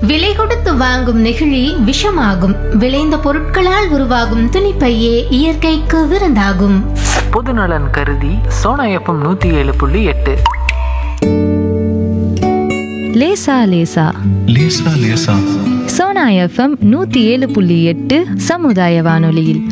விலை கொடுத்து வாங்கும் நெகிழி விஷமாகும் விளைந்த பொருட்களால் உருவாகும் துணிப்பையே இயற்கைக்கு விருந்தாகும் பொதுநலன் கருதி சோனா எஃப்எம் நூற்றி ஏழு புள்ளி எட்டு லேசா லேசா லேசா லேசா சோனா எஃப்எம் நூத்தி ஏழு புள்ளி எட்டு சமுதாய வானொலியில்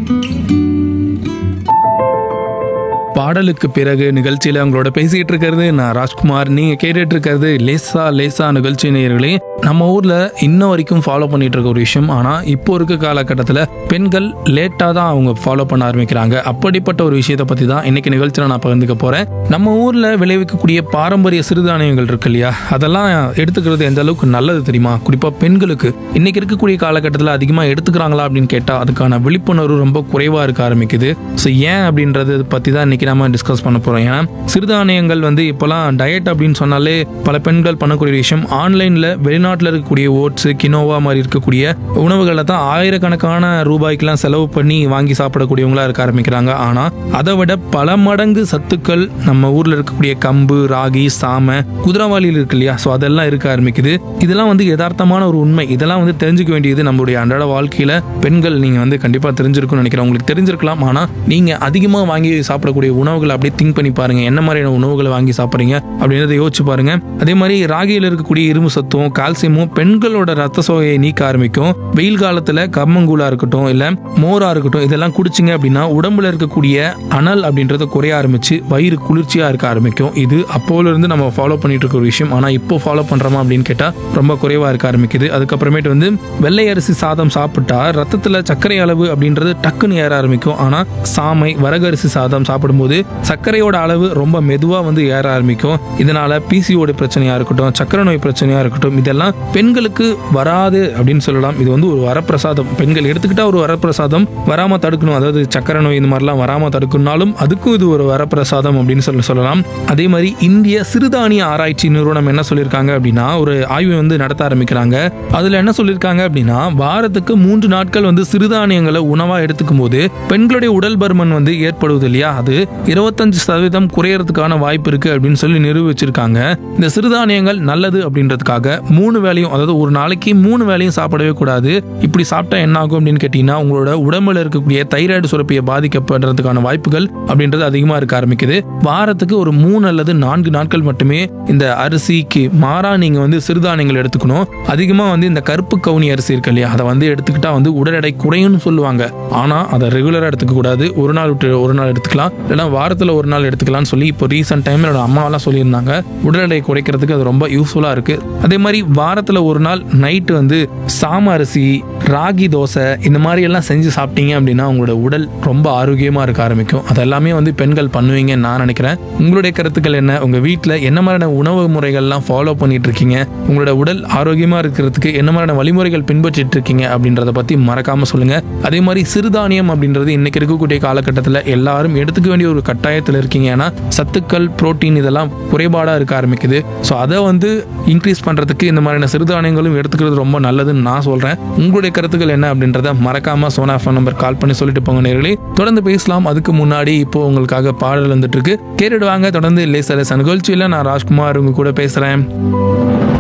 பாடலுக்கு பிறகு நிகழ்ச்சியில் உங்களோட பேசிக்கிட்டு இருக்கிறது நான் ராஜ்குமார் நீங்கள் கேட்டுட்டு இருக்கிறது லேசா லேசா நிகழ்ச்சி நேயர்களே நம்ம ஊரில் இன்ன வரைக்கும் ஃபாலோ பண்ணிட்டு இருக்க ஒரு விஷயம் ஆனால் இப்போ இருக்க காலகட்டத்தில் பெண்கள் லேட்டாக தான் அவங்க ஃபாலோ பண்ண ஆரம்பிக்கிறாங்க அப்படிப்பட்ட ஒரு விஷயத்தை பற்றி தான் இன்னைக்கு நிகழ்ச்சியில் நான் பகிர்ந்துக்க போகிறேன் நம்ம ஊரில் விளைவிக்கக்கூடிய பாரம்பரிய சிறுதானியங்கள் இருக்கு இல்லையா அதெல்லாம் எடுத்துக்கிறது எந்த அளவுக்கு நல்லது தெரியுமா குறிப்பாக பெண்களுக்கு இன்னைக்கு இருக்கக்கூடிய காலகட்டத்தில் அதிகமாக எடுத்துக்கிறாங்களா அப்படின்னு கேட்டால் அதுக்கான விழிப்புணர்வு ரொம்ப குறைவாக இருக்க ஆரம்பிக்குது ஸோ ஏன் அப்படின்றது பற்றி தான் இன்னைக்கு நம்ம டிஸ்கஸ் பண்ண போகிறோம் ஏன்னா சிறுதானியங்கள் வந்து இப்போலாம் டயட் அப்படின்னு சொன்னாலே பல பெண்கள் பண்ணக்கூடிய விஷயம் ஆன்லைனில் வெளிநாட்டில் இருக்கக்கூடிய ஓட்ஸு கினோவா மாதிரி இருக்கக்கூடிய உணவுகளை தான் ஆயிரக்கணக்கான ரூபாய்க்கெல்லாம் செலவு பண்ணி வாங்கி சாப்பிடக்கூடியவங்களா இருக்க ஆரம்பிக்கிறாங்க ஆனால் அதை விட பல மடங்கு சத்துக்கள் நம்ம ஊரில் இருக்கக்கூடிய கம்பு ராகி சாமை குதிரவாளியில் இருக்கு இல்லையா ஸோ அதெல்லாம் இருக்க ஆரம்பிக்குது இதெல்லாம் வந்து யதார்த்தமான ஒரு உண்மை இதெல்லாம் வந்து தெரிஞ்சுக்க வேண்டியது நம்மளுடைய அன்றாட வாழ்க்கையில் பெண்கள் நீங்கள் வந்து கண்டிப்பாக தெரிஞ்சிருக்கும்னு நினைக்கிறேன் உங்களுக்கு தெரிஞ்சிருக்கலாம் ஆனால் நீங்கள் அதிகமாக வாங்கி சாப்பிடக்கூடிய உணவுகளை அப்படியே திங்க் பண்ணி பாருங்க என்ன மாதிரியான உணவுகளை வாங்கி சாப்பிட்றீங்க அப்படின்றத யோசிச்சு பாருங்க அதே மாதிரி ராகியில் இருக்கக்கூடிய இரும்பு சத்தும் கால்சியமும் பெண்களோட ரத்த சோகையை நீக்க ஆரம்பிக்கும் வெயில் காலத்தில் கம்மங்கூழா இருக்கட்டும் இல்லை மோரா இருக்கட்டும் இதெல்லாம் குடிச்சிங்க அப்படின்னா உடம்புல இருக்கக்கூடிய அனல் அப்படின்றது குறைய ஆரம்பிச்சு வயிறு குளிர்ச்சியா இருக்க ஆரம்பிக்கும் இது அப்போல இருந்து நம்ம ஃபாலோ பண்ணிட்டு இருக்க ஒரு விஷயம் ஆனா இப்போ ஃபாலோ பண்றோமா அப்படின்னு கேட்டா ரொம்ப குறைவா இருக்க ஆரம்பிக்குது அதுக்கப்புறமேட்டு வந்து வெள்ளை அரிசி சாதம் சாப்பிட்டா ரத்தத்துல சர்க்கரை அளவு அப்படின்றது டக்குன்னு ஏற ஆரம்பிக்கும் ஆனா சாமை வரகரிசி சாதம் சாப்பிடும்போது சர்க்கரையோட அளவு ரொம்ப மெதுவா வந்து ஏற ஆரம்பிக்கும் இதனால பிசிஓடி பிரச்சனையா இருக்கட்டும் சர்க்கரை நோய் பிரச்சனையா இருக்கட்டும் இதெல்லாம் பெண்களுக்கு வராது அப்படின்னு சொல்லலாம் இது வந்து ஒரு வரப்பிரசாதம் பெண்கள் எடுத்துக்கிட்டா ஒரு வரப்பிரசாதம் வராம தடுக்கணும் அதாவது சர்க்கரை நோய் இந்த மாதிரிலாம் வராம தடுக்கணும்னாலும் அதுக்கும் இது ஒரு வரப்பிரசாதம் அப்படின்னு சொல்லி சொல்லலாம் அதே மாதிரி இந்திய சிறுதானிய ஆராய்ச்சி நிறுவனம் என்ன சொல்லியிருக்காங்க அப்படின்னா ஒரு ஆய்வு வந்து நடத்த ஆரம்பிக்கிறாங்க அதுல என்ன சொல்லியிருக்காங்க அப்படின்னா வாரத்துக்கு மூன்று நாட்கள் வந்து சிறுதானியங்களை உணவா எடுத்துக்கும் போது பெண்களுடைய உடல் பருமன் வந்து ஏற்படுவது இல்லையா அது இருபத்தஞ்சு சதவீதம் குறையறதுக்கான வாய்ப்பு இருக்கு அப்படின்னு சொல்லி நிரூபிச்சிருக்காங்க இந்த சிறுதானியங்கள் நல்லது அப்படின்றதுக்காக மூணு வேளையும் அதாவது ஒரு நாளைக்கு மூணு வேளையும் சாப்பிடவே கூடாது இப்படி சாப்பிட்டா என்ன ஆகும் அப்படின்னு கேட்டீங்கன்னா உங்களோட உடம்புல இருக்கக்கூடிய தைராய்டு சுரப்பியை பாதிக்கப்படுறதுக்கான வாய்ப்புகள் அப்படின்றது அதிகமா இருக்க ஆரம்பிக்குது வாரத்துக்கு ஒரு மூணு அல்லது நான்கு நாட்கள் மட்டுமே இந்த அரிசிக்கு மாறா நீங்க வந்து சிறுதானியங்கள் எடுத்துக்கணும் அதிகமா வந்து இந்த கருப்பு கவுனி அரிசி இருக்கு இல்லையா அதை வந்து எடுத்துக்கிட்டா வந்து உடல் எடை குறையும்னு சொல்லுவாங்க ஆனா அதை ரெகுலரா எடுத்துக்க கூடாது ஒரு நாள் விட்டு ஒரு நாள் எடுத்துக்கலாம் இல்லைன்னா வாரத்துல ஒரு நாள் எடுத்துக்கலாம்னு சொல்லி இப்போ ரீசெண்ட் டைம்ல என்னோட அம்மாவெல்லாம் சொல்லியிருந்தாங்க உடல் எடை குறைக்கிறதுக்கு அது ரொம்ப யூஸ்ஃபுல்லா இருக்கு அதே மாதிரி வாரத்துல ஒரு நாள் நைட்டு வந்து சாம அரிசி ராகி தோசை இந்த மாதிரி எல்லாம் செஞ்சு சாப்பிட்டீங்க அப்படின்னா உங்களோட உடல் ரொம்ப ஆரோக்கியமா இருக்க ஆரம்பிக்கும் அதெல்லாமே வந்து பெண்கள் பண்ணுவீங்கன்னு நான் நினைக்கிறேன் உங்களுடைய கருத்துக்கள் என்ன உங்க வீட்டில் என்ன மாதிரியான உணவு முறைகள்லாம் ஃபாலோ பண்ணிட்டு இருக்கீங்க உங்களோட உடல் ஆரோக்கியமா இருக்கிறதுக்கு என்ன மாதிரியான வழிமுறைகள் பின்பற்றிட்டு இருக்கீங்க அப்படின்றத பத்தி மறக்காம சொல்லுங்க அதே மாதிரி சிறுதானியம் அப்படின்றது இன்னைக்கு இருக்கக்கூடிய காலகட்டத்தில் எல்லாரும் எடுத்துக்க வேண்டிய ஒரு கட்டாயத்தில் இருக்கீங்க ஏன்னா சத்துக்கள் புரோட்டீன் இதெல்லாம் குறைபாடா இருக்க ஆரம்பிக்குது ஸோ அதை வந்து இன்க்ரீஸ் பண்றதுக்கு இந்த மாதிரியான சிறுதானியங்களும் எடுத்துக்கிறது ரொம்ப நல்லதுன்னு நான் சொல்றேன் உங்களுடைய கருத்துக்கள் என்ன அப்படின்றத மறக்காம சோனா ஃபோன் நம்பர் கால் பண்ணி சொல்லிட்டு போங்க நேர்களே தொடர்ந்து பேசலாம் அதுக்கு முன்னாடி இப்போ உங்களுக்காக பாடல் வந்துட்டு இருக்கு கேட்டுடுவாங்க தொடர்ந்து லேச லேச நிகழ்ச்சியில் நான் ராஜ்குமார் உங்க கூட பேசுறேன்